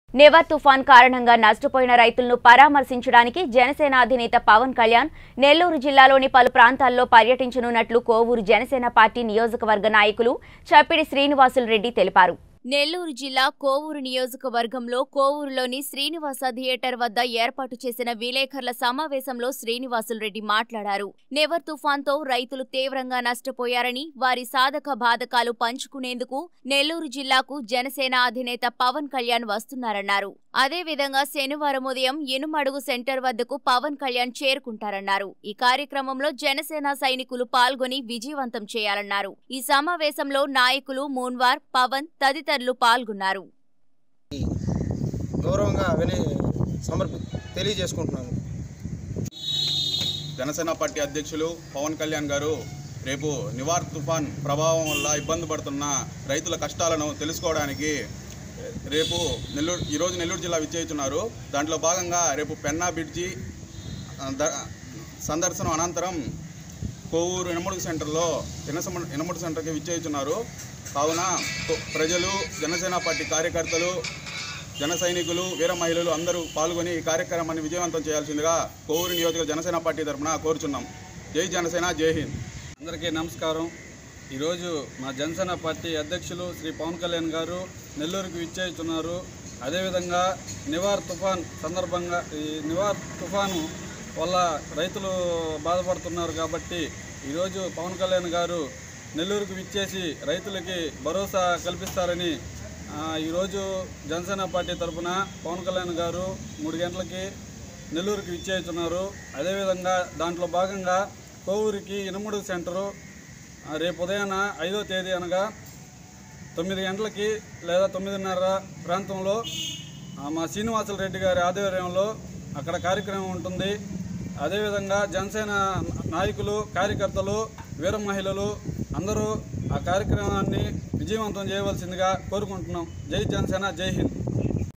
నివర్ తుఫాన్ కారణంగా నష్టపోయిన రైతులను పరామర్శించడానికి జనసేన అధినేత పవన్ కళ్యాణ్ నెల్లూరు జిల్లాలోని పలు ప్రాంతాల్లో పర్యటించనున్నట్లు కోవూరు జనసేన పార్టీ నియోజకవర్గ నాయకులు చప్పిడి శ్రీనివాసులు రెడ్డి తెలిపారు నెల్లూరు జిల్లా కోవూరు నియోజకవర్గంలో కోవూరులోని శ్రీనివాస థియేటర్ వద్ద ఏర్పాటు చేసిన విలేకరుల సమావేశంలో శ్రీనివాసులరెడ్డి మాట్లాడారు నెవర్ తుఫాన్తో రైతులు తీవ్రంగా నష్టపోయారని వారి సాధక బాధకాలు పంచుకునేందుకు నెల్లూరు జిల్లాకు జనసేన అధినేత పవన్ కళ్యాణ్ వస్తున్నారన్నారు అదేవిధంగా శనివారం ఉదయం ఇనుమడుగు సెంటర్ వద్దకు పవన్ కళ్యాణ్ చేరుకుంటారన్నారు ఈ కార్యక్రమంలో జనసేన సైనికులు పాల్గొని విజయవంతం చేయాలన్నారు ఈ సమావేశంలో నాయకులు మూన్వార్ పవన్ తదితరులు పాల్గొన్నారు గౌరవంగా విని సమర్పి తెలియజేసుకుంటున్నాను జనసేన పార్టీ అధ్యక్షులు పవన్ కళ్యాణ్ గారు రేపు నివార్ తుఫాన్ ప్రభావం వల్ల ఇబ్బంది పడుతున్న రైతుల కష్టాలను తెలుసుకోవడానికి రేపు నెల్లూరు ఈరోజు నెల్లూరు జిల్లా విచ్చేస్తున్నారు దాంట్లో భాగంగా రేపు పెన్నా బ్రిడ్జి ఆ, ద- సందర్శనం అనంతరం కోవూరు ఇనముడు సెంటర్లో ఇనసమ ఇనముడు సెంటర్కి విచ్చేస్తున్నారు కావున కొ- ప్రజలు జనసేన పార్టీ కార్యకర్తలు జన సైనికులు వీర మహిళలు అందరూ పాల్గొని ఈ కార్యక్రమాన్ని విజయవంతం చేయాల్సిందిగా కోవూరు నియోజక జనసేన పార్టీ తరఫున కోరుచున్నాం జై జనసేన జై హింద్ అందరికీ నమస్కారం ఈరోజు మా జనసేన పార్టీ అధ్యక్షులు శ్రీ పవన్ కళ్యాణ్ గారు నెల్లూరుకు విచ్చేస్తున్నారు అదేవిధంగా నివార్ తుఫాన్ సందర్భంగా ఈ నివార్ తుఫాను వల్ల రైతులు బాధపడుతున్నారు కాబట్టి ఈరోజు పవన్ కళ్యాణ్ గారు నెల్లూరుకు విచ్చేసి రైతులకి భరోసా కల్పిస్తారని ఆ, ఈరోజు జనసేన పార్టీ తరఫున పవన్ కళ్యాణ్ గారు మూడు గంటలకి నెల్లూరుకి విచ్చేస్తున్నారు అదేవిధంగా దాంట్లో భాగంగా కోవూరికి ఇనుముడు సెంటరు ఆ, రేపు ఉదయాన ఐదో తేదీ అనగా తొమ్మిది గంటలకి లేదా తొమ్మిదిన్నర ప్రాంతంలో ఆ, మా శ్రీనివాసుల రెడ్డి గారి ఆధ్వర్యంలో అక్కడ కార్యక్రమం ఉంటుంది అదేవిధంగా జనసేన నాయకులు కార్యకర్తలు వీర మహిళలు అందరూ ఆ కార్యక్రమాన్ని విజయవంతం చేయవలసిందిగా కోరుకుంటున్నాం జై జనసేన జై హింద్